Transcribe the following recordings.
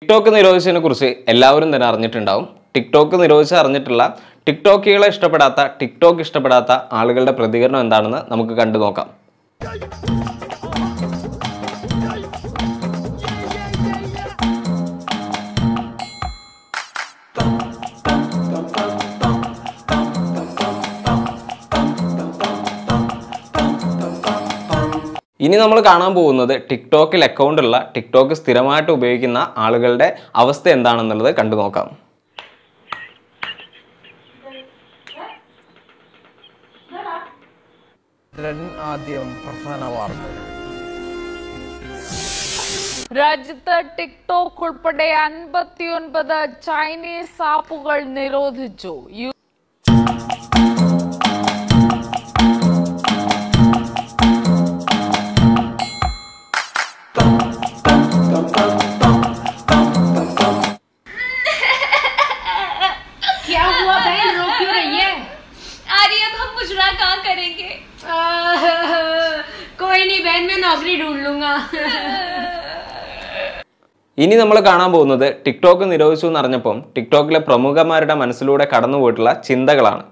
TikTok നിരോധിച്ചതിനെ കുറിച്ച് എല്ലാവരും തന്നെ അറിഞ്ഞിട്ടുണ്ടാവും ടിക്ടോക്ക് നിരോധിച്ച് അറിഞ്ഞിട്ടുള്ള ടിക്ടോക്കുകളെ ഇഷ്ടപ്പെടാത്ത ടിക്ടോക്ക് ഇഷ്ടപ്പെടാത്ത ആളുകളുടെ പ്രതികരണം എന്താണെന്ന് നമുക്ക് കണ്ടു നോക്കാം ഇനി നമ്മൾ കാണാൻ പോകുന്നത് ടിക്ടോക്കിൽ അക്കൗണ്ട് ഉള്ള ടിക്ടോക്ക് സ്ഥിരമായിട്ട് ഉപയോഗിക്കുന്ന ആളുകളുടെ അവസ്ഥ എന്താണെന്നുള്ളത് കണ്ടു നോക്കാം ആദ്യം പ്രധാന വാർത്തകൾ രാജ്യത്ത് ടിക്ടോക്ക് ഉൾപ്പെടെ അൻപത്തിയൊൻപത് ചൈനീസ് ആപ്പുകൾ നിരോധിച്ചു യു क्या हुआ बहन रो क्यों रही है अरे अब हम मुजरा कहाँ करेंगे आह, कोई नहीं बहन मैं नौकरी ढूंढ लूंगा ഇനി നമ്മൾ കാണാൻ പോകുന്നത് ടിക്ടോക്ക് നിരോധിച്ചു എന്ന് അറിഞ്ഞപ്പം ടിക്ടോക്കിലെ പ്രമുഖന്മാരുടെ മനസ്സിലൂടെ കടന്നുപോയിട്ടുള്ള ചിന്തകളാണ്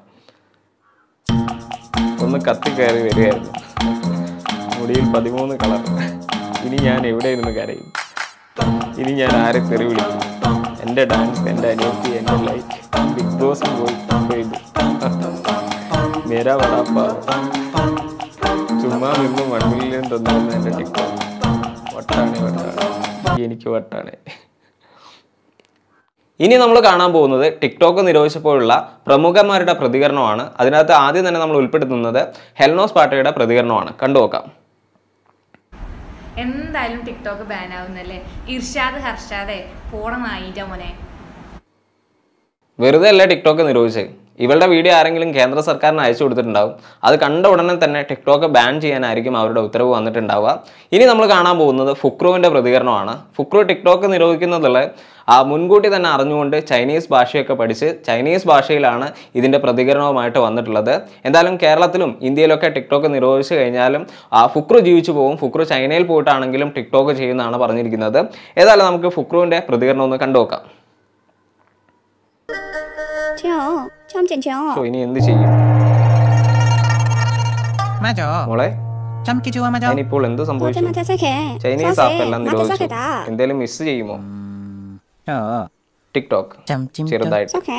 ഒന്ന് കത്തി കയറി വരികയായിരുന്നു മുടിയിൽ പതിമൂന്ന് കളർ ഇനി ഞാൻ എവിടെ ഇരുന്ന് കരയും ഇനി ഞാൻ ആരെ തെറി വിളിക്കും എൻ്റെ ഡാൻസ് എൻ്റെ അനിയത്തി എൻ്റെ ലൈഫ് ബിഗ് ബോസും പോയി പോയത് മേരാ വടാപ്പ ചുമ്മാ നിന്ന് മണ്ണിലും തന്നിരുന്ന എൻ്റെ ടിക്ടോക്ക് വട്ടാണ് വട്ടാണ് എനിക്ക് വട്ടാണ് ഇനി നമ്മൾ കാണാൻ പോകുന്നത് ടിക്ടോക്ക് നിരോധിച്ചപ്പോഴുള്ള പ്രമുഖന്മാരുടെ പ്രതികരണമാണ് അതിനകത്ത് ആദ്യം തന്നെ നമ്മൾ ഉൾപ്പെടുത്തുന്നത് ഹെൽനോസ് പാട്ടയുടെ പ്രതികരണമാണ് കണ്ടുനോക്കാം എന്തായാലും ടിക്ടോക്ക് ബാൻ ആവുന്നല്ലേ ഇർഷാദ് ഹർഷാദെ പോണ നായിന്റെ മോനെ വെറുതെ അല്ല ടിക്ടോക്ക് നിരോധിച്ചത് ഇവളുടെ വീഡിയോ ആരെങ്കിലും കേന്ദ്ര സർക്കാരിന് അയച്ചു കൊടുത്തിട്ടുണ്ടാവും അത് കണ്ട ഉടനെ തന്നെ ടിക്ടോക്ക് ബാൻ ചെയ്യാനായിരിക്കും അവരുടെ ഉത്തരവ് വന്നിട്ടുണ്ടാവുക ഇനി നമ്മൾ കാണാൻ പോകുന്നത് ഫുക്രുവിന്റെ പ്രതികരണമാണ് ഫുക്രു ടിക്ടോക്ക് നിരോധിക്കുന്നതുള്ള ആ മുൻകൂട്ടി തന്നെ അറിഞ്ഞുകൊണ്ട് ചൈനീസ് ഭാഷയൊക്കെ പഠിച്ച് ചൈനീസ് ഭാഷയിലാണ് ഇതിന്റെ പ്രതികരണവുമായിട്ട് വന്നിട്ടുള്ളത് എന്തായാലും കേരളത്തിലും ഇന്ത്യയിലൊക്കെ ടിക്ടോക്ക് നിരോധിച്ചു കഴിഞ്ഞാലും ആ ഫുക്രു ജീവിച്ചു പോകും ഫുക്രു ചൈനയിൽ പോയിട്ടാണെങ്കിലും ടിക്ടോക്ക് ചെയ്യുന്നതാണ് പറഞ്ഞിരിക്കുന്നത് ഏതായാലും നമുക്ക് ഫുക്രുവിന്റെ പ്രതികരണം ഒന്ന് കണ്ടുനോക്കാം 球，球捡球。 സോ ഇനി എന്ത് ചെയ്യും മാജോ മോളെ ചമക്കിച്ചു മാജോ ഞാനിപ്പോൾ എന്ത് 我在 സംഭവിച്ചു 马特萨克， ചൈനീസ് ആപ്പ് എല്ലാം 马特萨 നിരോധിച്ചു 克达， എന്തെങ്കിലും മിസ് ചെയ്യുമോ ഓ ടിക്ടോക്ക് ചം ചിം ചെറുതായിട്ട് 萨克。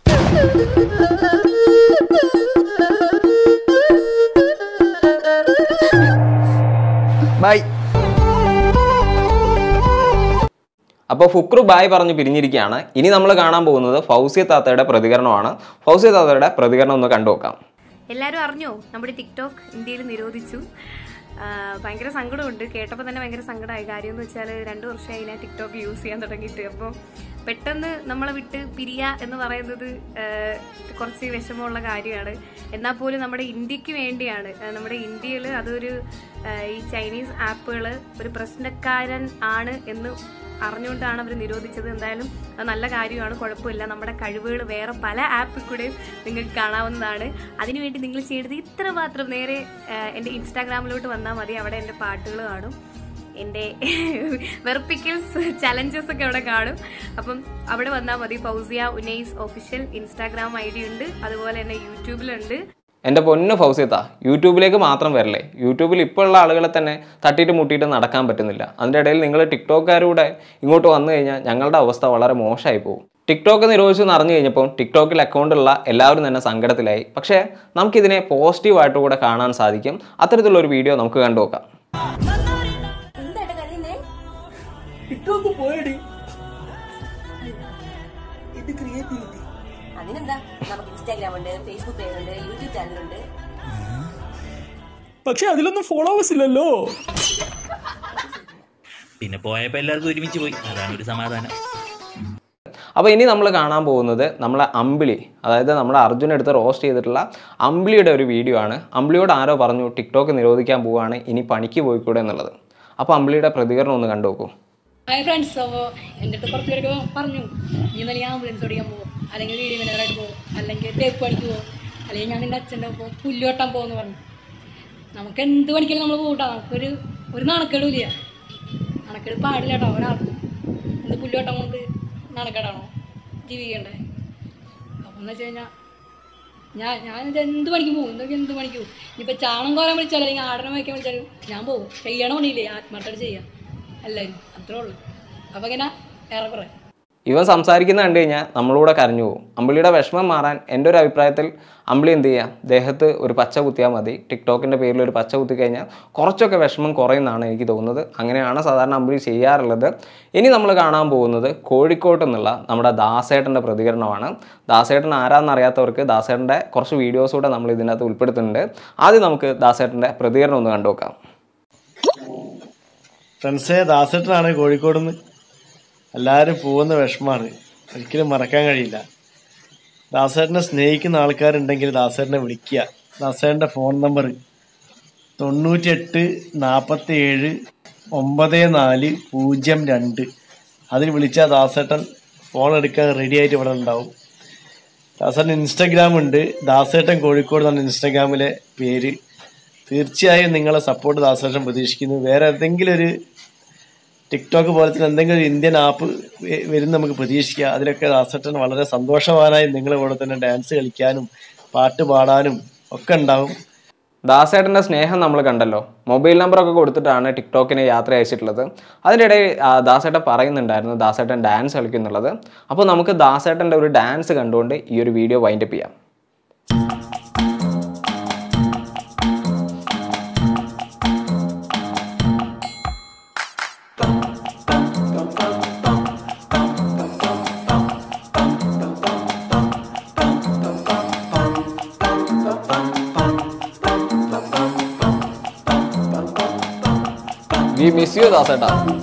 ബൈ അപ്പോൾ ഫുക്രു ബായ് പറഞ്ഞ് പിരിഞ്ഞിരിക്കുകയാണ് ഇനി നമ്മൾ കാണാൻ പോകുന്നത് ഫൗസിയ താത്തയുടെ പ്രതികരണമാണ് ഫൗസിയ താത്തയുടെ പ്രതികരണം ഒന്ന് കണ്ടുനോക്കാം എല്ലാവരും അറിഞ്ഞോ നമ്മുടെ ടിക്ടോക്ക് ഇന്ത്യയിൽ നിരോധിച്ചു ആ, ഭയങ്കര സങ്കടമുണ്ട് കേട്ടപ്പോൾ തന്നെ ഭയങ്കര സങ്കടമായി കാര്യം എന്ന് വെച്ചാൽ രണ്ട് വർഷമായി ഞാൻ ടിക്ടോക്ക് യൂസ് ചെയ്യാൻ തുടങ്ങിയിട്ട് അപ്പോൾ പെട്ടെന്ന് നമ്മളെ വിട്ട് പിരിയ എന്ന് പറയുന്നത് ആ, കുറച്ച് വിഷമമുള്ള കാര്യമാണ് എന്നാൽ പോലും നമ്മുടെ ഇന്ത്യക്ക് വേണ്ടിയാണ് ആ, നമ്മുടെ ഇന്ത്യയിൽ അതൊരു ആ, ഈ ചൈനീസ് ആപ്പുകൾ ഒരു പ്രശ്നക്കാരൻ ആണ് എന്ന് അറിഞ്ഞുകൊണ്ടാണ് അവർ നിരോധിച്ചത് എന്തായാലും അത് നല്ല കാര്യമാണ് കുഴപ്പമില്ല നമ്മുടെ കഴിവുകൾ വേറെ പല ആപ്പിൽ കൂടെ നിങ്ങൾക്ക് കാണാവുന്നതാണ് അതിനുവേണ്ടി നിങ്ങൾ ചെയ്യേണ്ടത് ഇത്ര മാത്രം നേരെ ആ, എൻ്റെ ഇൻസ്റ്റാഗ്രാമിലോട്ട് വന്നാൽ മതി അവിടെ എൻ്റെ പാട്ടുകൾ കാണും എൻ്റെ വെർപ്പിക്കൽസ് ചലഞ്ചസ് ഒക്കെ അവിടെ കാണും അപ്പം അവിടെ വന്നാൽ മതി Fousiya Unais official Instagram I D ഉണ്ട് അതുപോലെ തന്നെ യൂട്യൂബിലുണ്ട് എൻ്റെ പൊന്ന് ഫൗസിയത്ത യൂട്യൂബിലേക്ക് മാത്രം വരല്ലേ യൂട്യൂബിൽ ഇപ്പോൾ ഉള്ള ആളുകളെ തന്നെ തട്ടിയിട്ട് മുട്ടിയിട്ട് നടക്കാൻ പറ്റുന്നില്ല അതിൻ്റെ ഇടയിൽ നിങ്ങൾ ടിക്ടോക്കാരൂടെ ഇങ്ങോട്ട് വന്നു കഴിഞ്ഞാൽ ഞങ്ങളുടെ അവസ്ഥ വളരെ മോശമായി പോകും ടിക്ടോക്ക് നിരോധിച്ചു എന്ന് അറിഞ്ഞു കഴിഞ്ഞപ്പോൾ ടിക്ടോക്കിൽ അക്കൗണ്ട് ഉള്ള എല്ലാവരും തന്നെ സങ്കടത്തിലായി പക്ഷേ നമുക്കിതിനെ പോസിറ്റീവായിട്ട് കൂടെ കാണാൻ സാധിക്കും അത്തരത്തിലുള്ള ഒരു വീഡിയോ നമുക്ക് കണ്ടുനോക്കാം അതിനെന്താ നമുക്ക് ഇൻസ്റ്റാഗ്രാം ഉണ്ട് ഫേസ്ബുക്ക് പേജ് ഉണ്ട് യൂട്യൂബ് ചാനലുണ്ട് പക്ഷെ അതിലൊന്നും ഫോളോവേഴ്സ് ഇല്ലല്ലോ പിന്നെ പോയപ്പോൾ എല്ലാവർക്കും ഒരുമിച്ച് പോയി അതാണ് ഒരു സമാധാനം അപ്പോൾ ഇനി നമ്മൾ കാണാൻ പോകുന്നത് നമ്മളെ അമ്പിളി അതായത് നമ്മുടെ അർജുൻ എടുത്ത് റോസ്റ്റ് ചെയ്തിട്ടുള്ള അമ്പിളിയുടെ ഒരു വീഡിയോ ആണ് അമ്പിളിയോട് ആരോ പറഞ്ഞു ടിക്ടോക്ക് നിരോധിക്കാൻ പോവുകയാണ് ഇനി പണിക്ക് പോയിക്കൂടെ എന്നുള്ളത് അപ്പോൾ അമ്പിളിയുടെ പ്രതികരണം ഒന്ന് കണ്ടു നോക്കൂ ഹായ് ഫ്രണ്ട്സ് അപ്പോൾ എൻ്റെ അടുത്ത് കുറച്ച് പേരൊക്കെ പറഞ്ഞു നീ നല്ല ആംബുലൻസ് ഓടിക്കാൻ പോകും അല്ലെങ്കിൽ വീഡിയോ മിനറായിട്ട് പോകും അല്ലെങ്കിൽ തേപ്പ് പണിക്ക് പോകും അല്ലെങ്കിൽ ഞാൻ നിൻ്റെ അച്ഛൻ്റെ ഒപ്പം പുല്ല് വെട്ടാൻ പോകുമെന്ന് പറഞ്ഞു നമുക്ക് എന്ത് പണിക്കലും നമ്മൾ പോകട്ടോ നമുക്കൊരു ഒരു നാണക്കേടും ഇല്ല നാണക്കേട് പാടില്ല കേട്ടോ ഒരാൾക്കും എന്ത് പുല്ലുവട്ടം കൊണ്ട് നടക്കടാണോ ജീവിക്കണ്ടേ അപ്പം എന്ന് വെച്ച് കഴിഞ്ഞാൽ ഞാൻ ഞാൻ ഇത് എന്ത് പണിക്ക് പോകും എന്തൊക്കെ എന്ത് പണിക്ക് പോകും ഇനിയിപ്പോൾ ചാണം കോരാൻ വിളിച്ചാലും അല്ലെങ്കിൽ ആടനെ വയ്ക്കാൻ വിളിച്ചാലും ഞാൻ പോകും ചെയ്യണം പണിയില്ലേ ആത്മാർത്ഥമായിട്ട് ചെയ്യാം എല്ലാവരും അത്രേ ഉള്ളൂ അപ്പോൾ ഇങ്ങനെ ഏറെക്കുറെ ഇവൻ സംസാരിക്കുന്ന കണ്ടു കഴിഞ്ഞാൽ നമ്മളൂടെ കരഞ്ഞു പോകും അമ്പിളിയുടെ വിഷമം മാറാൻ എൻ്റെ ഒരു അഭിപ്രായത്തിൽ അമ്പിളി എന്ത് ചെയ്യുക ദേഹത്ത് ഒരു പച്ച കുത്തിയാൽ മതി ടിക്ടോക്കിൻ്റെ പേരിൽ ഒരു പച്ച കുത്തി കഴിഞ്ഞാൽ കുറച്ചൊക്കെ വിഷമം കുറയുമെന്നാണ് എനിക്ക് തോന്നുന്നത് അങ്ങനെയാണ് സാധാരണ അമ്പിളി ചെയ്യാറുള്ളത് ഇനി നമ്മൾ കാണാൻ പോകുന്നത് കോഴിക്കോട്ട് നിന്നുള്ള നമ്മുടെ ദാസേട്ടൻ്റെ പ്രതികരണമാണ് ദാസേട്ടൻ ആരാന്നറിയാത്തവർക്ക് ദാസേട്ടൻ്റെ കുറച്ച് വീഡിയോസ് കൂടെ നമ്മൾ ഇതിനകത്ത് ഉൾപ്പെടുത്തുന്നുണ്ട് ആദ്യം നമുക്ക് ദാസേട്ടൻ്റെ പ്രതികരണം ഒന്ന് കണ്ടു നോക്കാം ഫ്രണ്ട്സേ ദാസേട്ടനാണ് കോഴിക്കോട് നിന്ന് എല്ലാവരും പോകുന്ന വിഷമാണ് ഒരിക്കലും മറക്കാൻ കഴിയില്ല ദാസേട്ടനെ സ്നേഹിക്കുന്ന ആൾക്കാരുണ്ടെങ്കിൽ ദാസേട്ടനെ വിളിക്കുക ദാസേട്ടൻ്റെ ഫോൺ നമ്പർ തൊണ്ണൂറ്റിയെട്ട് നാൽപ്പത്തി ഏഴ് ഒമ്പത് നാല് പൂജ്യം രണ്ട് അതിൽ വിളിച്ചാൽ ദാസേട്ടൻ ഫോൺ എടുക്കാൻ റെഡി ആയിട്ട് ഇവിടെ ഉണ്ടാവും ദാസേട്ടൻ ഇൻസ്റ്റഗ്രാം ഉണ്ട് ദാസേട്ടൻ കോഴിക്കോട് എന്നാണ് ഇൻസ്റ്റഗ്രാമിലെ പേര് തീർച്ചയായും നിങ്ങളെ സപ്പോർട്ട് ദാസേട്ടൻ പ്രതീക്ഷിക്കുന്നു വേറെ എന്തെങ്കിലും ഒരു ടിക്ടോക്ക് പോലത്തെ എന്തെങ്കിലും ഒരു ഇന്ത്യൻ ആപ്പ് വരും നമുക്ക് പ്രതീക്ഷിക്കുക അതിലൊക്കെ ദാസേട്ടൻ വളരെ സന്തോഷവാനായി നിങ്ങളെ കൂടെ തന്നെ ഡാൻസ് കളിക്കാനും പാട്ട് പാടാനും ഒക്കെ ഉണ്ടാവും ദാസേട്ടൻ്റെ സ്നേഹം നമ്മൾ കണ്ടല്ലോ മൊബൈൽ നമ്പറൊക്കെ കൊടുത്തിട്ടാണ് ടിക്ടോക്കിന് യാത്ര അയച്ചിട്ടുള്ളത് അതിൻ്റെ ഇടയിൽ ആ, ദാസേട്ടൻ പറയുന്നുണ്ടായിരുന്നു ദാസേട്ടൻ ഡാൻസ് കളിക്കുന്നുള്ളത് അപ്പോൾ നമുക്ക് ദാസേട്ടൻ്റെ ഒരു ഡാൻസ് കണ്ടുകൊണ്ട് ഈ ഒരു വീഡിയോ വൈൻഡപ്പ് ചെയ്യാം വി മിസ് യു ദാസേട്ടാ